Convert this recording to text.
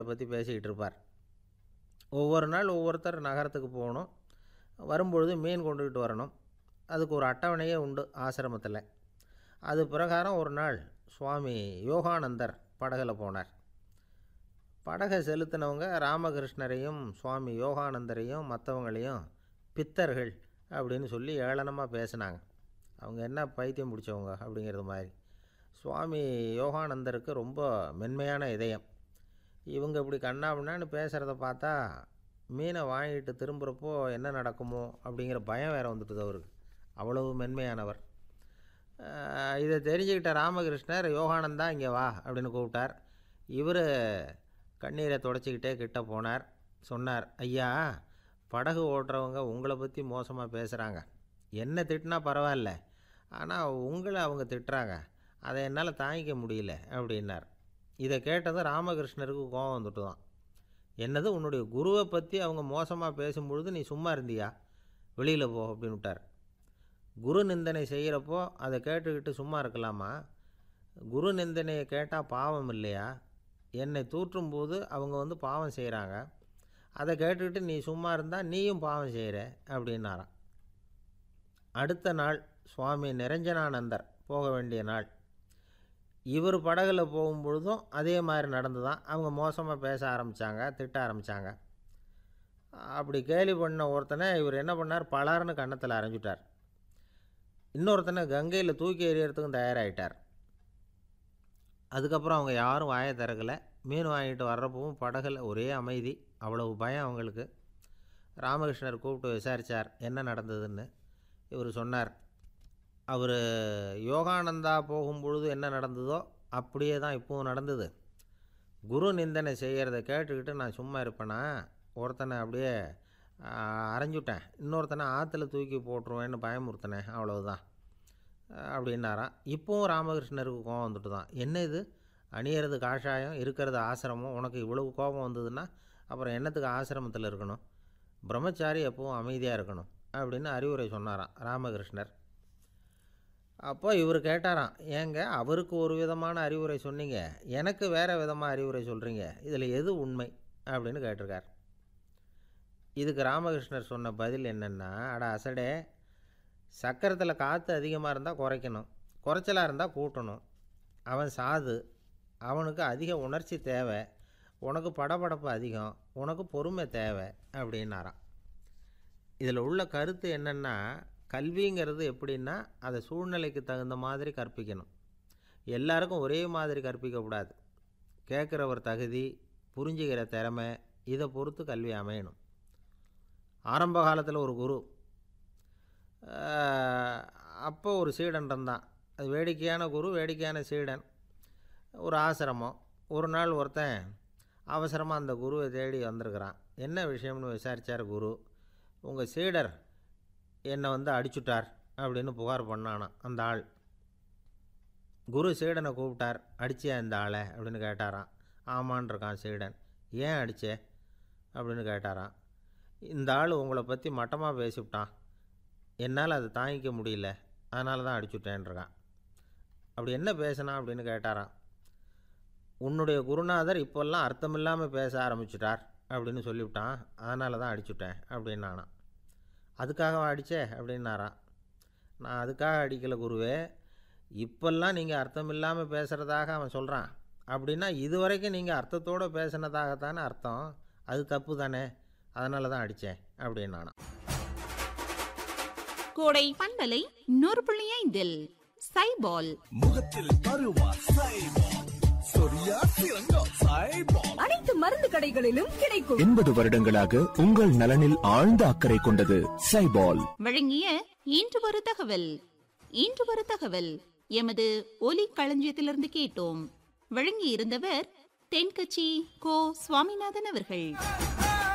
பற்றி பேசிக்கிட்டு இருப்பார் ஒவ்வொரு நாள் ஒவ்வொருத்தர் நகரத்துக்கு போகணும் வரும்பொழுது மீன் கொண்டுக்கிட்டு வரணும் அதுக்கு ஒரு அட்டவணையே உண்டு ஆசிரமத்தில் அது பிரகாரம் ஒரு நாள் சுவாமி யோகானந்தர் படகுல போனார் படகை செலுத்தினவங்க ராமகிருஷ்ணரையும் சுவாமி யோகானந்தரையும் மற்றவங்களையும் பித்தர்கள் அப்படின்னு சொல்லி ஏளனமாக பேசினாங்க அவங்க என்ன பைத்தியம் பிடிச்சவங்க அப்படிங்கிறது மாதிரி சுவாமி யோகானந்தருக்கு ரொம்ப மென்மையான இதயம் இவங்க இப்படி கண்ணாபின்னான்னு பேசுகிறத பார்த்தா மீனை வாங்கிட்டு திரும்புகிறப்போ என்ன நடக்குமோ அப்படிங்கிற பயம் வேறு வந்துட்டுது அவருக்கு அவ்வளவு மென்மையானவர் ஆஹ் இதை தெரிஞ்சுக்கிட்ட ராமகிருஷ்ணர் யோகானந்தா இங்கே வா அப்படின்னு கூப்பிட்டார் இவர் கண்ணீரை தொடச்சிக்கிட்டே கிட்ட போனார் சொன்னார் ஐயா படகு ஓட்டுறவங்க உங்களை பற்றி மோசமாக பேசுகிறாங்க என்ன திட்டினா பரவாயில்ல ஆனால் உங்களை அவங்க திட்டுறாங்க அதை என்னால் தாங்கிக்க முடியல அப்படின்னார் இதை கேட்டதும் ராமகிருஷ்ணருக்கு கோபம் வந்துட்டு தான் என்னது உன்னுடைய குருவை பற்றி அவங்க மோசமாக பேசும்பொழுது நீ சும்மா இருந்தியா வெளியில் போ அப்படின்னு விட்டார் குரு நிந்தனை செய்கிறப்போ அதை கேட்டுக்கிட்டு சும்மா இருக்கலாமா குரு நிந்தனையை கேட்டால் பாவம் இல்லையா என்னை தூற்றும் போது அவங்க வந்து பாவம் செய்கிறாங்க அதை கேட்டுக்கிட்டு நீ சும்மா இருந்தால் நீயும் பாவம் செய்கிற அப்படின்னாராம் அடுத்த நாள் சுவாமி நிரஞ்சனானந்தர் போக வேண்டிய நாள் இவர் படகுல போகும்பொழுதும் அதே மாதிரி நடந்து தான் அவங்க மோசமாக பேச ஆரம்பித்தாங்க திட்ட ஆரம்பித்தாங்க அப்படி கேலி பண்ண ஒருத்தனை இவர் என்ன பண்ணார் பலார்னு கன்னத்தில் அரைஞ்சிட்டார் இன்னொருத்தனை கங்கையில் தூக்கி எறியறதுக்கும் தயாராகிட்டார் அதுக்கப்புறம் அவங்க யாரும் வாயை திறக்கலை மீன் வாங்கிட்டு வர்றப்பவும் படகுல ஒரே அமைதி அவ்வளவு பயம் அவங்களுக்கு ராமகிருஷ்ணர் கூப்பிட்டு விசாரித்தார் என்ன நடந்ததுன்னு இவர் சொன்னார் அவர் யோகானந்தா போகும்பொழுது என்ன நடந்ததோ அப்படியே தான் இப்போவும் நடந்தது குரு நிந்தனை செய்கிறத கேட்டுக்கிட்டு நான் சும்மா இருப்பேனா ஒருத்தனை அப்படியே அரைஞ்சுட்டேன் இன்னொருத்தனை ஆற்றுல தூக்கி போட்டுருவேன்னு பயமுறுத்தினேன் அவ்வளவுதான் அப்படின்னாராம் இப்போவும் ராமகிருஷ்ணருக்கு கோபம் வந்துட்டு தான் என்ன இது அணியறது காஷாயம் இருக்கிறது ஆசிரமம் உனக்கு இவ்வளவு கோபம் வந்ததுன்னா அப்புறம் என்னத்துக்கு ஆசிரமத்தில் இருக்கணும் பிரம்மச்சாரி எப்பவும் அமைதியாக இருக்கணும் அப்படின்னு அறிவுரை சொன்னாராம் ராமகிருஷ்ணர் அப்போ இவர் கேட்டாராம் ஏங்க அவருக்கு ஒரு விதமான அறிவுரை சொன்னீங்க எனக்கு வேறு விதமாக அறிவுரை சொல்கிறீங்க இதில் எது உண்மை அப்படின்னு கேட்டிருக்கார் இதுக்கு ராமகிருஷ்ணர் சொன்ன பதில் என்னென்னா அட அசடே சக்கரத்தில் காற்று அதிகமாக இருந்தால் குறைக்கணும் குறைச்சலாக இருந்தால் கூட்டணும் அவன் சாது அவனுக்கு அதிக உணர்ச்சி தேவை உனக்கு படபடப்பு அதிகம் உனக்கு பொறுமை தேவை அப்படின்னாராம் இதில் உள்ள கருத்து என்னென்னா கல்விங்கிறது எப்படின்னா அதை சூழ்நிலைக்கு தகுந்த மாதிரி கற்பிக்கணும் எல்லாருக்கும் ஒரே மாதிரி கற்பிக்கக்கூடாது கேட்குறவர் தகுதி புரிஞ்சுக்கிற திறமை இதை பொறுத்து கல்வி அமையணும் ஆரம்ப காலத்தில் ஒரு குரு அப்போ ஒரு சீடன் இருந்தான் அது வேடிக்கையான குரு வேடிக்கையான சீடன் ஒரு ஆசிரமம் ஒரு நாள் ஒருத்தன் அவசரமாக அந்த குருவை தேடி வந்திருக்கிறான் என்ன விஷயம்னு விசாரித்தார் குரு உங்கள் சீடர் என்னை வந்து அடிச்சுட்டார் அப்படின்னு புகார் பண்ணானான் அந்த ஆள் குரு சீடனை கூப்பிட்டார் அடிச்சியா இந்த ஆளை அப்படின்னு கேட்டாராம் ஆமான் இருக்கான் சீடன் ஏன் அடிச்சே அப்படின்னு கேட்டாராம் இந்த ஆள் உங்களை பற்றி மட்டமாக பேசிவிட்டான் என்னால் அதை தாங்கிக்க முடியல அதனால தான் அடிச்சுட்டேன்ருக்கான் அப்படி என்ன பேசினா அப்படின்னு கேட்டாராம் உன்னுடைய குருநாதர் இப்போல்லாம் அர்த்தமில்லாமல் பேச ஆரம்பிச்சிட்டார் அப்படின்னு சொல்லிவிட்டான் அதனால தான் அடிச்சுட்டேன் அப்படின்னு நானான் அதுக்காக அடித்தே அப்படின்னாராம் நான் அதுக்காக அடிக்கலை குருவே இப்போல்லாம் நீங்கள் அர்த்தம் இல்லாமல் பேசுகிறதாக அவன் சொல்கிறான் அப்படின்னா இது வரைக்கும் நீங்கள் அர்த்தத்தோடு பேசினதாகத்தானே அர்த்தம் அது தப்பு தானே அதனால தான் அடித்தேன் அப்படின்னு நானான் கோடை பண்பலை நூறு புள்ளி ஐந்தில் சைபால் முகத்தில் பருவா சைபால் சொரியா சிறங்கா சைபால் அனைத்து மருந்து கடைகளிலும் கிடைக்கும் எண்பது வருடங்களாக உங்கள் நலனில் ஆழ்ந்த அக்கறை கொண்டது சைபால் வழங்கிய இன்று ஒரு தகவல் இன்று ஒரு தகவல் எமது ஒலி களஞ்சியத்திலிருந்து கேட்டோம் வழங்கி இருந்தவர் தென்கட்சி கோ சுவாமிநாதன் அவர்கள்